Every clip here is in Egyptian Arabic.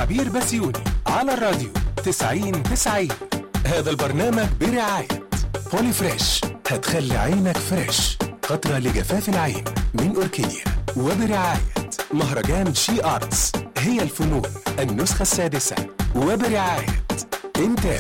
عبير بسيوني على الراديو 90 90 هذا البرنامج برعاية بولي فريش هتخلي عينك فريش قطرة لجفاف العين من أوركيديا وبرعاية مهرجان شي آرتس هي الفنون النسخة السادسة وبرعاية انتل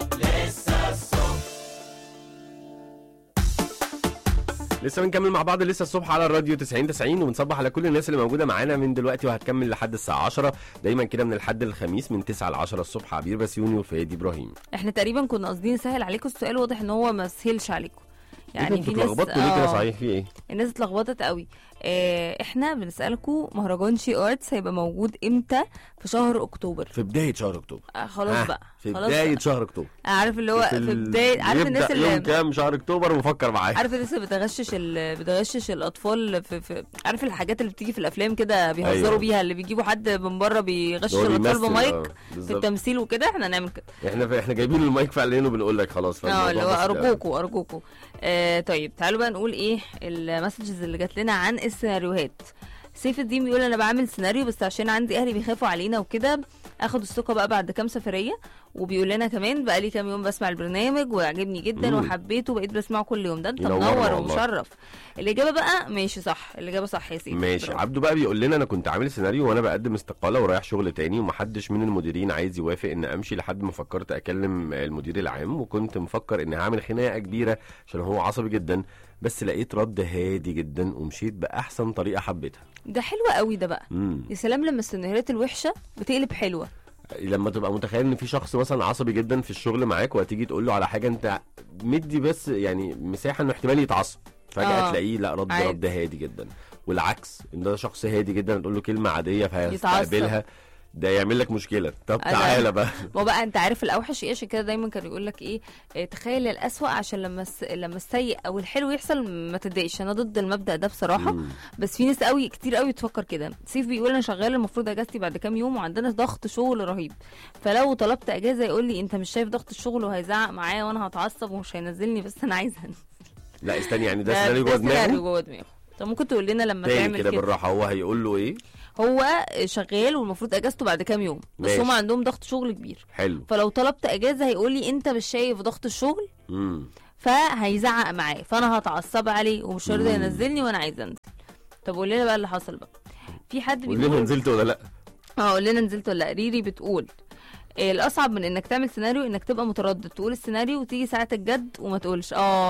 لسه بنكمل مع بعض لسه الصبح على الراديو 90 90 وبنصبح على كل الناس اللي موجوده معانا من دلوقتي وهتكمل لحد الساعه 10 دايما كده من الحد الخميس من 9 ل 10 الصبح عبير بسيوني وفادي ابراهيم احنا تقريبا كنا قاصدين نسهل عليكم السؤال واضح ان هو ما سهلش عليكم يعني في ناس ليه كده آه، صحيح في ايه الناس اتلخبطت قوي اه احنا بنسالكم مهرجان شي ارتس هيبقى موجود امتى في شهر اكتوبر في بدايه شهر اكتوبر آه خلاص ها، بقى في خلاص بدايه بقى. شهر اكتوبر عارف اللي هو في ال- بدايه عارف يبدأ الناس يوم اللي كام شهر اكتوبر وفكر معايا عارف الناس اللي بتغشش ال... بتغشش الاطفال في, في عارف الحاجات اللي بتيجي في الافلام كده بيهزروا أيوة. بيها اللي بيجيبوا حد من بره بيغشش هو الاطفال بيمثل، بمايك آه، في بالظبط. التمثيل وكده احنا نعمل كده احنا احنا جايبين المايك فعليا وبنقول لك خلاص اه فالموضوع اللي هو بس ده. ارجوكوا ارجوكوا آه طيب تعالوا بقى نقول ايه المسجز اللي جات لنا عن السيناريوهات سيف الدين بيقول انا بعمل سيناريو بس عشان عندي اهلي بيخافوا علينا وكده اخد الثقه بقى بعد كام سفريه وبيقول لنا كمان بقى لي كام يوم بسمع البرنامج وعجبني جدا مم. وحبيته وبقيت بسمعه كل يوم ده انت ينورنا منور والله. ومشرف الاجابه بقى ماشي صح الاجابه صح يا سيف ماشي برافو. عبده بقى بيقول لنا انا كنت عامل سيناريو وانا بقدم استقاله ورايح شغل تاني ومحدش من المديرين عايز يوافق ان امشي لحد ما فكرت اكلم المدير العام وكنت مفكر ان هعمل خناقه كبيره عشان هو عصبي جدا بس لقيت رد هادي جدا ومشيت باحسن طريقه حبيتها ده حلو قوي ده بقى امم يا سلام لما السيناريوهات الوحشه بتقلب حلوه لما تبقى متخيل ان في شخص مثلا عصبي جدا في الشغل معاك وهتيجي تقول له على حاجه انت مدي بس يعني مساحه انه احتمال يتعصب فجاه آه. تلاقيه لا رد عادي. رد هادي جدا والعكس ان ده شخص هادي جدا تقول له كلمه عاديه فهيستقبلها ده يعمل لك مشكله طب أنا- تعالى بقى ما بقى انت عارف الاوحش ايه عشان كده دايما كان يقول لك ايه اه تخيل الاسوأ عشان لما الس... لما السيء او الحلو يحصل ما تتضايقش انا ضد المبدأ ده بصراحه مم. بس في ناس قوي كتير قوي تفكر كده سيف بيقول انا شغال المفروض اجازتي بعد كام يوم وعندنا ضغط شغل رهيب فلو طلبت اجازه يقول لي انت مش شايف ضغط الشغل وهيزعق معايا وانا هتعصب ومش هينزلني بس انا عايزه انزل لا استني يعني ده سيناريو جوه سيناريو دماغه جوه دماغه طب ممكن تقول لنا لما تاني تعمل كده كده بالراحه هو هيقول له ايه هو شغال والمفروض اجازته بعد كام يوم بس ماشي. هم عندهم ضغط شغل كبير حلو فلو طلبت اجازه هيقول لي انت مش شايف ضغط الشغل امم فهيزعق معايا فانا هتعصب عليه ومش راضي مم. ينزلني وانا عايزه انزل طب قول لنا بقى اللي حصل بقى في حد قول لنا بيقول نزلت ولا لا اه قول لنا نزلت ولا لا ريري بتقول إيه الاصعب من انك تعمل سيناريو انك تبقى متردد تقول السيناريو وتيجي ساعه الجد وما تقولش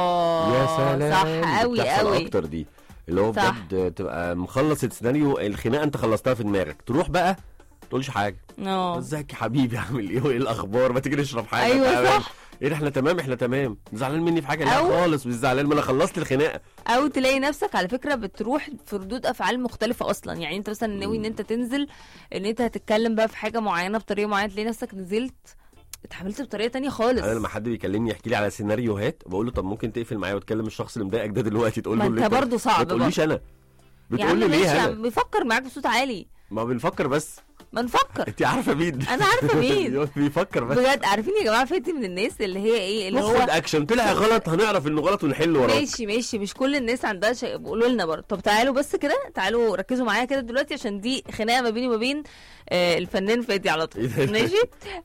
اه يا سلام صح دي قوي بتحصل قوي اكتر دي اللي هو صح. بجد تبقى مخلص السيناريو الخناقه انت خلصتها في دماغك تروح بقى تقولش حاجه اه ازيك يا حبيبي عامل ايه وايه الاخبار ما تيجي نشرب حاجه أيوة تعالى. صح. ايه ده احنا تمام احنا تمام زعلان مني في حاجه لا أو- خالص مش زعلان ما انا خلصت الخناقه او تلاقي نفسك على فكره بتروح في ردود افعال مختلفه اصلا يعني انت مثلا ناوي ان انت تنزل ان انت هتتكلم بقى في حاجه معينه بطريقه معينه تلاقي نفسك نزلت اتعاملت بطريقه تانية خالص انا لما حد بيكلمني يحكي لي على سيناريوهات بقول له طب ممكن تقفل معايا وتكلم الشخص اللي مضايقك ده دلوقتي تقول ما له انت اللي برضه صعب ما تقوليش انا يا بتقول عم لي ماشي ليه يا انا عم بيفكر معاك بصوت عالي ما بنفكر بس ما نفكر انت عارفه مين انا عارفه مين بيفكر بس بجد عارفين يا جماعه فاتي من الناس اللي هي ايه اللي ناخد هو اكشن طلع غلط هنعرف انه غلط ونحل وراه ماشي ماشي مش كل الناس عندها شيء بيقولوا لنا برضه طب تعالوا بس كده تعالوا ركزوا معايا كده دلوقتي عشان دي خناقه ما بيني وما بين آه الفنان فادي على طول إيه ده؟ ماشي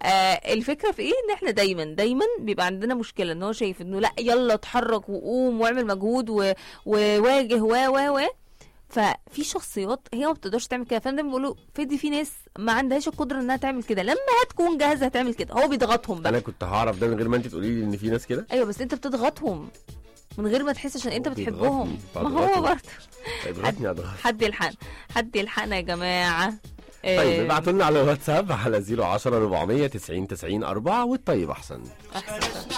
آه الفكره في ايه ان احنا دايما دايما بيبقى عندنا مشكله ان هو شايف انه لا يلا اتحرك وقوم واعمل مجهود و- وواجه و و و ففي شخصيات هي ما بتقدرش تعمل كده فانا دايما بقول فادي في ناس ما عندهاش القدره انها تعمل كده لما هتكون جاهزه هتعمل كده هو بيضغطهم بقى انا كنت هعرف ده من غير ما انت تقولي لي ان في ناس كده ايوه بس انت بتضغطهم من غير ما تحس عشان انت هو بتحبهم بيضغطني، ما هو بضغطه. برضه اضغطني اضغط حد يلحقنا حد يلحقنا يا جماعه طيب آه، ابعتوا لنا على الواتساب على 010 490 90 4 والطيب احسن احسن